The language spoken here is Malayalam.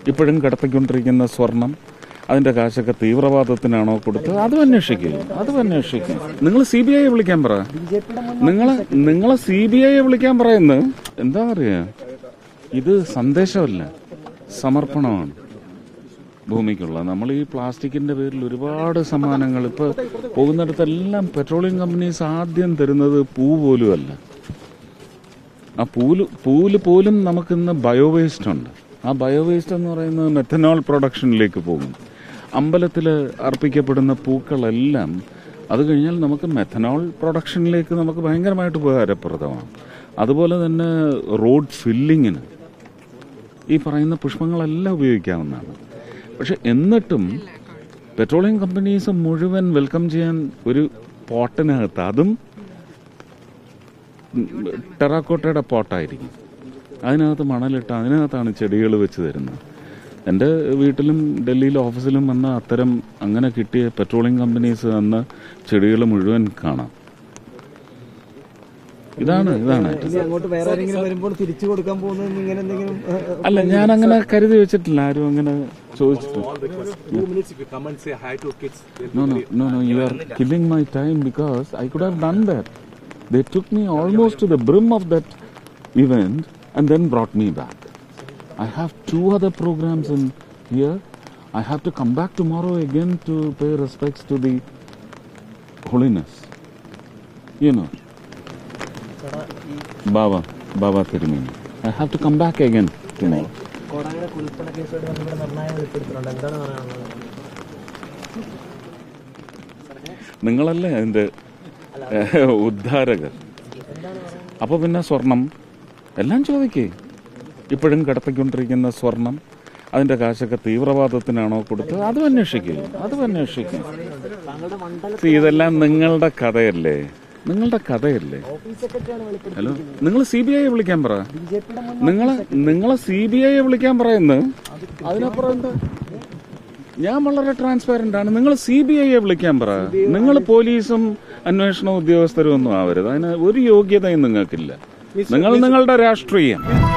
ഇപ്പോഴും കടത്തിക്കൊണ്ടിരിക്കുന്ന സ്വർണം അതിന്റെ കാശൊക്കെ തീവ്രവാദത്തിനാണോ കൊടുത്തത് അതും അന്വേഷിക്കും അതും അന്വേഷിക്കും നിങ്ങൾ സി ബി ഐ വിളിക്കാൻ പറ നിങ്ങളെ നിങ്ങളെ സി ബി ഐ വിളിക്കാൻ പറയുന്നത് എന്താ പറയാ ഇത് സന്ദേശമല്ല സമർപ്പണമാണ് ഭൂമിക്കുള്ള നമ്മൾ ഈ പ്ലാസ്റ്റിക്കിന്റെ പേരിൽ ഒരുപാട് സമ്മാനങ്ങൾ ഇപ്പൊ പോകുന്നിടത്തെല്ലാം പെട്രോളിയം കമ്പനീസ് ആദ്യം തരുന്നത് പൂ പോലും അല്ല ആ പൂല് പൂല് പോലും നമുക്കിന്ന് ബയോവേസ്റ്റ് ഉണ്ട് ആ ബയോവേസ്റ്റ് എന്ന് പറയുന്നത് മെത്തനോൾ പ്രൊഡക്ഷനിലേക്ക് പോകും അമ്പലത്തിൽ അർപ്പിക്കപ്പെടുന്ന പൂക്കളെല്ലാം അത് കഴിഞ്ഞാൽ നമുക്ക് മെത്തനോൾ പ്രൊഡക്ഷനിലേക്ക് നമുക്ക് ഭയങ്കരമായിട്ട് ഉപകാരപ്രദമാണ് അതുപോലെ തന്നെ റോഡ് ഫില്ലിങ്ങിന് ഈ പറയുന്ന പുഷ്പങ്ങളെല്ലാം ഉപയോഗിക്കാവുന്നതാണ് പക്ഷെ എന്നിട്ടും പെട്രോളിയം കമ്പനീസ് മുഴുവൻ വെൽക്കം ചെയ്യാൻ ഒരു പോട്ടിനകത്ത് അതും ടെറാക്കോട്ടയുടെ പോട്ടായിരിക്കും അതിനകത്ത് മണലിട്ട് അതിനകത്താണ് ചെടികൾ വെച്ച് തരുന്നത് എൻ്റെ വീട്ടിലും ഡൽഹിയിലെ ഓഫീസിലും വന്ന അത്തരം അങ്ങനെ കിട്ടിയ പെട്രോളിയം കമ്പനീസ് തന്ന ചെടികൾ മുഴുവൻ കാണാം ഇതാണ് ഇതാണ് ഇനി അങ്ങോട്ട് വേറെ ആരെങ്കിലും വരുമ്പോൾ തിരിച്ചു കൊടുക്കാൻ പോകുന്നത് ഇങ്ങനെ എന്തെങ്കിലും ഏഹ്, ഏഹ്, അല്ല ഞാൻ അങ്ങനെ കരുതി വെച്ചിട്ടില്ല ആരും അങ്ങനെ ചോദിച്ചിട്ട് Two minutes if you come and say hi to kids. they'll be No, no, very- no, no. You are killing my time because I could have done that. They took me almost to the brim of that event and then brought me back. I have two other programs in here. I have to come back tomorrow again to pay respects to the holiness. You know, Baba, Baba Tirumini. I have to come back again tomorrow. കോടാങ്കര കുളിപ്പണ കേസുമായിട്ട് ബന്ധപ്പെട്ട നിർണായകം വെളിപ്പെടുത്തുന്നുണ്ട് എന്താണ് പറയാനുള്ളത് നിങ്ങളല്ലേ അതിന്റെ ഏഹ്, ഉദ്ധാരകർ അപ്പൊ പിന്നെ സ്വർണം എല്ലാം ചോദിക്കേ ഇപ്പോഴും കടത്തിക്കൊണ്ടിരിക്കുന്ന സ്വർണം അതിന്റെ കാശൊക്കെ തീവ്രവാദത്തിനാണോ കൊടുത്തത് അതും അന്വേഷിക്കും അതും അന്വേഷിക്കും താങ്കളുടെ മണ്ഡല See, ഇതെല്ലാം നിങ്ങളുടെ കഥയല്ലേ നിങ്ങളുടെ കഥയല്ലേ ഓഫീസ് സെക്രട്ടറിയാണ് വെളിപ്പെടുത്തുന്നത് ഹലോ നിങ്ങൾ സി ബി ഐ വിളിക്കാൻ പറ ബി ജെ പിയുടെ മുൻ നിങ്ങളെ നിങ്ങളെ സി ബി ഐ വിളിക്കാൻ പറയുന്നത് അതിനപ്പുറം എന്താ ഞാൻ വളരെ ട്രാൻസ്പാരന്റ് ആണ് നിങ്ങൾ സി ബി ഐയെ വിളിക്കാൻ പറ നിങ്ങൾ പോലീസും അന്വേഷണ ഉദ്യോഗസ്ഥരും ഒന്നും ആവരുത് അതിന് ഒരു യോഗ്യതയും നിങ്ങൾക്കില്ല നിങ്ങൾ നിങ്ങളുടെ രാഷ്ട്രീയം